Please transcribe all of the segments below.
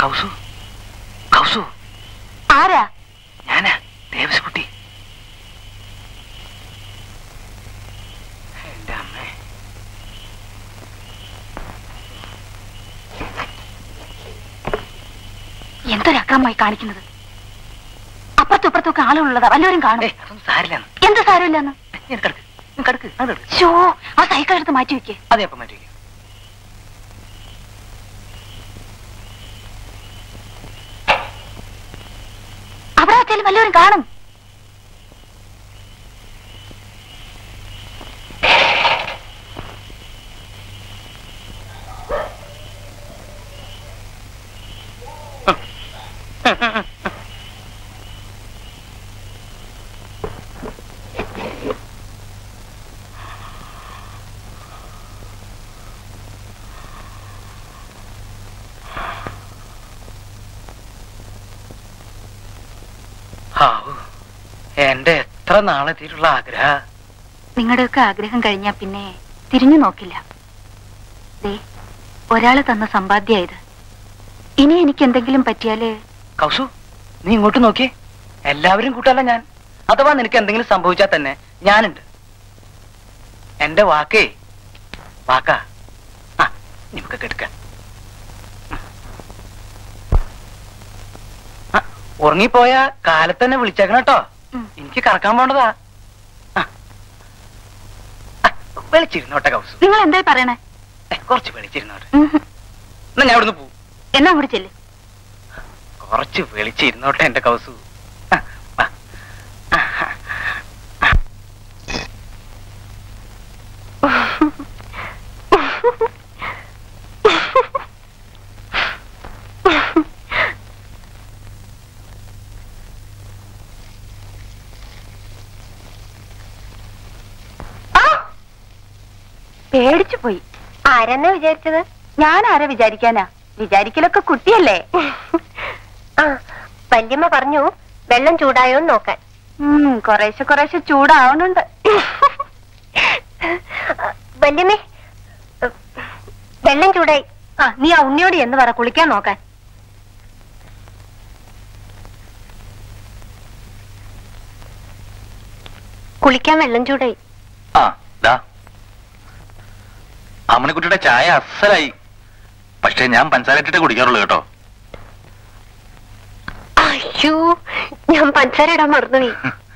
കൗസു കൗസു ആരാ ഞാനാ ദേവസ്കുട്ടി എന്റെ അമ്മേ എന്തൊരു അക്രമമായി കാണിക്കുന്നത് അപ്പുറത്തും ഇപ്പുറത്തൊക്കെ ആളുകളുള്ളതാ വല്ലവരും കാണും ഏയ് അതൊന്നും സാരില്ലെന്ന് എന്ത് സാരമില്ലെന്ന് നീ കിടക്ക് നീ കിടക്ക് അത് കിടക്ക് ഷോ ആ സൈക്കിൾ എടുത്ത് മാറ്റി വെക്കേ അതെ അപ്പം മാറ്റി വയ്ക്കാം അവിടെ വെച്ചാലും വല്ലവരും കാണും ഹാവൂ എന്റെ എത്ര നാളെത്തിയിട്ടുള്ള ആഗ്രഹ നിങ്ങളുടെയൊക്കെ ആഗ്രഹം കഴിഞ്ഞാ പിന്നെ തിരിഞ്ഞു നോക്കില്ല ദേ ഒരാള് തന്ന സമ്പാദ്യ ഇത് ഇനി എനിക്ക് എന്തെങ്കിലും പറ്റിയാല് കൗസു നീ ഇങ്ങോട്ട് നോക്കിയേ എല്ലാവരും കൂട്ടല്ല ഞാൻ അഥവാ നിനക്ക് എന്തെങ്കിലും സംഭവിച്ചാൽ തന്നെ ഞാനുണ്ട് എന്റെ വാക്കേ വാക്കാ ആ നമുക്ക് കെടുക്കാം ഉറങ്ങിപ്പോയ കാലത്ത് തന്നെ വിളിച്ചേക്കണം കേട്ടോ ഉം. എനിക്ക് കറക്കാൻ പോണ്ടതാ ആ. ആ, വിളിച്ചിരുന്നോട്ടെ കൗസു നിങ്ങൾ എന്തായി പറയണേ ഏ, കുറച്ച് വിളിച്ചിരുന്നോട്ടെ ഉം ഹും. എന്നാ ഞാൻ അവിടുന്ന് പോവും എന്നാ അങ്ങോട്ട് ചെല്ല് കുറച്ച് വിളിച്ചിരുന്നോട്ടെ എന്റെ കൗസു ആ, വാ. ആ, ആ. പേടിച്ചു പോയി ആരെന്നാ വിചാരിച്ചത് ഞാൻ ആരാ വിചാരിക്കാനാ വിചാരിക്കലൊക്കെ കുട്ടിയല്ലേ ആ വല്യമ്മ പറഞ്ഞു വെള്ളം ചൂടായോന്ന് നോക്കാൻ ഉം കുറേശ്ശെ കുറേശ്ശെ ചൂടാവണുണ്ട് വല്യമ്മേ വെള്ളം ചൂടായി ആ നീ ആ ഉണ്ണിയോട് എന്ന് പറ കുളിക്കാൻ നോക്കാൻ കുളിക്കാൻ വെള്ളം ചൂടായി ആ ദാ അമ്മണിക്കുട്ടിയുടെ ചായ അസലായി പക്ഷെ ഞാൻ പഞ്ചസാര ഇട്ടിട്ടേ കുടിക്കാറുള്ളൂ കേട്ടോ അയ്യോ ഞാൻ പഞ്ചസാര ഇടാൻ മറന്നുപോയി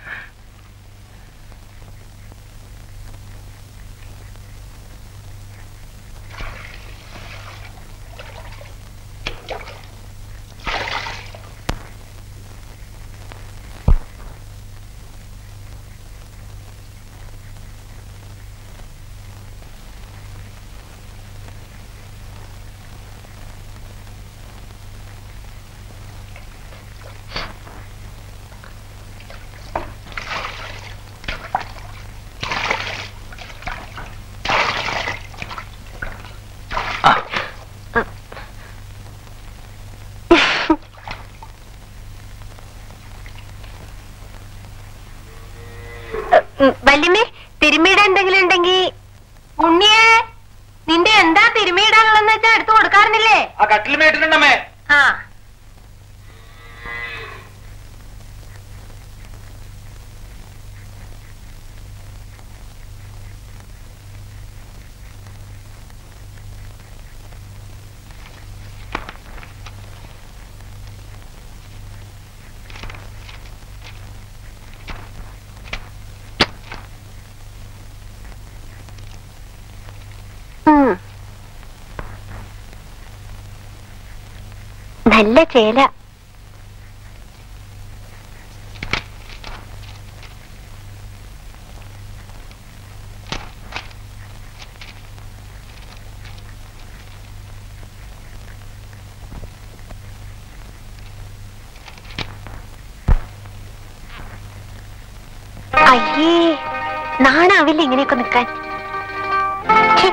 വല്യമ്മേ തിരുമ്മിയിടാൻ എന്തെങ്കിലും ഉണ്ടെങ്കിൽ ഉണ്ണിയേ നിന്റെ എന്താ തിരുമ്മിയിടാനുള്ളതെന്ന് വെച്ചാ എടുത്തു കൊടുക്കാറുന്നില്ലേ ആ കട്ടിൽ മേട്ടിട്ടുണ്ടമ്മേ ആ ഉം. നല്ല ചേല അയ്യേ നാണാവില്ല ഇങ്ങനെയൊക്കെ നിൽക്കാൻ ഛെ.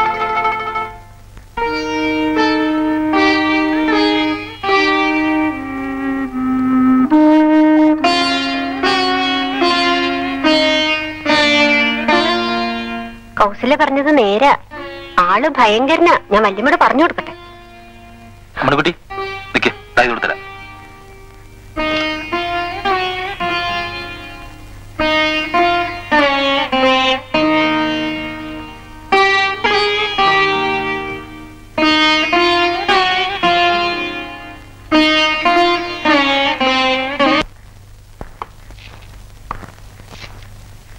കൗസല്യ പറഞ്ഞത് നേരാ ആള് ഭയങ്കരനാ ഞാൻ വല്യമ്മയോട് പറഞ്ഞു കൊടുക്കട്ടെ അമ്മണിക്കുട്ടി നിക്ക് ദാ ഇത് കൊടുത്തരാം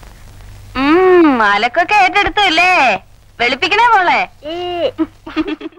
അലക്കൊക്കെ ഏറ്റെടുത്തു അല്ലേ വെളുപ്പിക്കണേ മോളെ